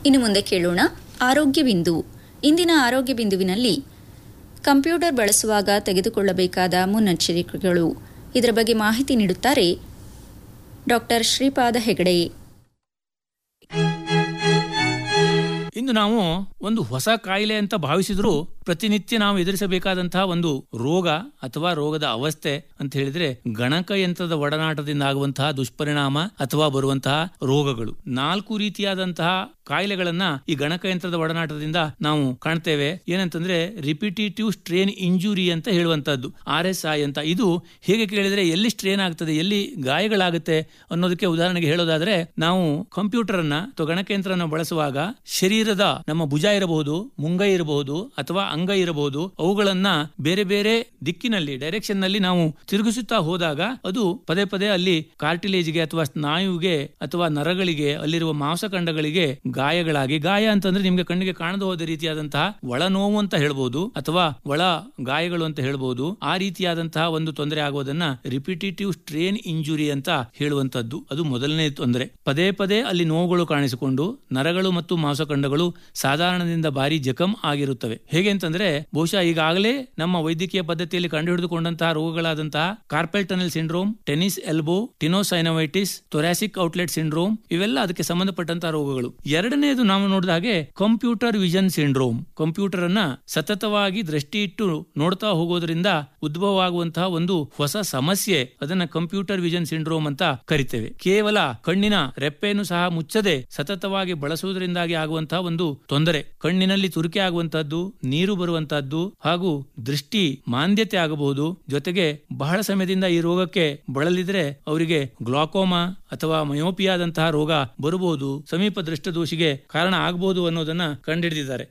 ಇನ್ನು ಮುಂದೆ ಕೇಳೋಣ ಆರೋಗ್ಯ ಬಿಂದು ಇಂದಿನ ಆರೋಗ್ಯ ಬಿಂದುವಿನಲ್ಲಿ ಕಂಪ್ಯೂಟರ್ ಬಳಸುವಾಗ ತೆಗೆದುಕೊಳ್ಳಬೇಕಾದ ಮುನ್ನೆಚ್ಚರಿಕೆಗಳು ಇದರ ಬಗ್ಗೆ ಮಾಹಿತಿ ನೀಡುತ್ತಾರೆ ಡಾಕ್ಟರ್ ಶ್ರೀಪಾದ ಹೆಗಡೆ ಇಂದು ನಾವು ಒಂದು ಹೊಸ ಕಾಯಿಲೆ ಅಂತ ಭಾವಿಸಿದ್ರು ಪ್ರತಿನಿತ್ಯ ನಾವು ಎದುರಿಸಬೇಕಾದಂತಹ ಒಂದು ರೋಗ ಅಥವಾ ರೋಗದ ಅವಸ್ಥೆ ಅಂತ ಹೇಳಿದ್ರೆ ಗಣಕಯಂತ್ರದ ಒಡನಾಟದಿಂದ ಆಗುವಂತಹ ದುಷ್ಪರಿಣಾಮ ಅಥವಾ ಬರುವಂತಹ ರೋಗಗಳು ನಾಲ್ಕು ರೀತಿಯಾದಂತಹ ಕಾಯಿಲೆಗಳನ್ನ ಈ ಗಣಕಯಂತ್ರದ ಒಡನಾಟದಿಂದ ನಾವು ಕಾಣ್ತೇವೆ ಏನಂತಂದ್ರೆ ರಿಪಿಟೇಟಿವ್ ಸ್ಟ್ರೇನ್ ಇಂಜುರಿ ಅಂತ ಹೇಳುವಂತದ್ದು ಆರ್ ಎಸ್ ಐ ಅಂತ ಇದು ಹೇಗೆ ಕೇಳಿದ್ರೆ ಎಲ್ಲಿ ಸ್ಟ್ರೇನ್ ಆಗ್ತದೆ ಎಲ್ಲಿ ಗಾಯಗಳಾಗುತ್ತೆ ಅನ್ನೋದಕ್ಕೆ ಉದಾಹರಣೆಗೆ ಹೇಳೋದಾದ್ರೆ ನಾವು ಕಂಪ್ಯೂಟರ್ ಅನ್ನ ಅಥವಾ ಗಣಕಯಂತ್ರನ ಬಳಸುವಾಗ ಶರೀರದ ನಮ್ಮ ಭುಜ ಇರಬಹುದು ಮುಂಗೈ ಇರಬಹುದು ಅಥವಾ ಅಂಗೈ ಇರಬಹುದು ಅವುಗಳನ್ನ ಬೇರೆ ಬೇರೆ ದಿಕ್ಕಿನಲ್ಲಿ ಡೈರೆಕ್ಷನ್ ನಲ್ಲಿ ನಾವು ತಿರುಗಿಸುತ್ತಾ ಹೋದಾಗ ಅದು ಪದೇ ಪದೇ ಅಲ್ಲಿ ಕಾರ್ಟಿಲೇಜ್ಗೆ ಅಥವಾ ಸ್ನಾಯುವಿಗೆ ಅಥವಾ ನರಗಳಿಗೆ ಅಲ್ಲಿರುವ ಮಾಂಸಖಂಡಗಳಿಗೆ ಗಾಯಗಳಾಗಿ ಗಾಯ ಅಂತಂದ್ರೆ ನಿಮ್ಗೆ ಕಣ್ಣಿಗೆ ಕಾಣದ ಹೋದ ರೀತಿಯಾದಂತಹ ಒಳ ನೋವು ಅಂತ ಹೇಳ್ಬಹುದು ಅಥವಾ ಒಳ ಗಾಯಗಳು ಅಂತ ಹೇಳ್ಬಹುದು ಆ ರೀತಿಯಾದಂತಹ ಒಂದು ತೊಂದರೆ ಆಗೋದನ್ನ ರಿಪಿಟೇಟಿವ್ ಸ್ಟ್ರೇನ್ ಇಂಜುರಿ ಅಂತ ಹೇಳುವಂತದ್ದು ಅದು ಮೊದಲನೇ ತೊಂದರೆ ಪದೇ ಪದೇ ಅಲ್ಲಿ ನೋವುಗಳು ಕಾಣಿಸಿಕೊಂಡು ನರಗಳು ಮತ್ತು ಮಾಂಸಖಂಡಗಳು ಸಾಧಾರಣದಿಂದ ಭಾರಿ ಜಖಂ ಆಗಿರುತ್ತವೆ ಹೇಗೆ ಅಂತಂದ್ರೆ ಬಹುಶಃ ಈಗಾಗಲೇ ನಮ್ಮ ವೈದ್ಯಕೀಯ ಪದ್ಧತಿಯಲ್ಲಿ ಕಂಡುಹಿಡಿದುಕೊಂಡಂತಹ ರೋಗಗಳಾದಂತಹ carpal tunnel syndrome tennis elbow tenosynovitis thoracic outlet syndrome ಇವೆಲ್ಲ ಅದಕ್ಕೆ ಸಂಬಂಧಪಟ್ಟಂತಹ ರೋಗಗಳು ಎರಡನೆಯದು ನಾವು ನೋಡಿದ ಹಾಗೆ ಕಂಪ್ಯೂಟರ್ ವಿಷನ್ ಸಿಂಡ್ರೋಮ್ ಕಂಪ್ಯೂಟರ್ ಅನ್ನ ಸತತವಾಗಿ ದೃಷ್ಟಿ ಇಟ್ಟು ನೋಡ್ತಾ ಹೋಗೋದ್ರಿಂದ ಉದ್ಭವವಾಗುವಂತಹ ಒಂದು ಹೊಸ ಸಮಸ್ಯೆ ಅದನ್ನ ಕಂಪ್ಯೂಟರ್ ವಿಷನ್ ಸಿಂಡ್ರೋಮ್ ಅಂತ ಕರಿತೇವೆ ಕೇವಲ ಕಣ್ಣಿನ ರೆಪ್ಪೆಯನ್ನು ಸಹ ಮುಚ್ಚದೆ ಸತತವಾಗಿ ಬಳಸುವುದರಿಂದಾಗಿ ಆಗುವಂತಹ ಒಂದು ತೊಂದರೆ ಕಣ್ಣಿನಲ್ಲಿ ತುರಿಕೆ ಆಗುವಂತಹದ್ದು ನೀರು ಬರುವಂತಹದ್ದು ಹಾಗೂ ದೃಷ್ಟಿ ಮಾಂದ್ಯತೆ ಆಗಬಹುದು ಜೊತೆಗೆ ಬಹಳ ಸಮಯದಿಂದ ಈ ರೋಗಕ್ಕೆ ಬಳಲಿದ್ರೆ ಅವರಿಗೆ ಗ್ಲಾಕೋಮಾ ಅಥವಾ ಮಯೋಪಿಯಾದಂತಹ ರೋಗ ಬರಬಹುದು ಸಮೀಪ ದೃಷ್ಟದೋಷಿಗೆ ಕಾರಣ ಆಗಬಹುದು ಅನ್ನೋದನ್ನ ಕಂಡುಹಿಡಿದಿದ್ದಾರೆ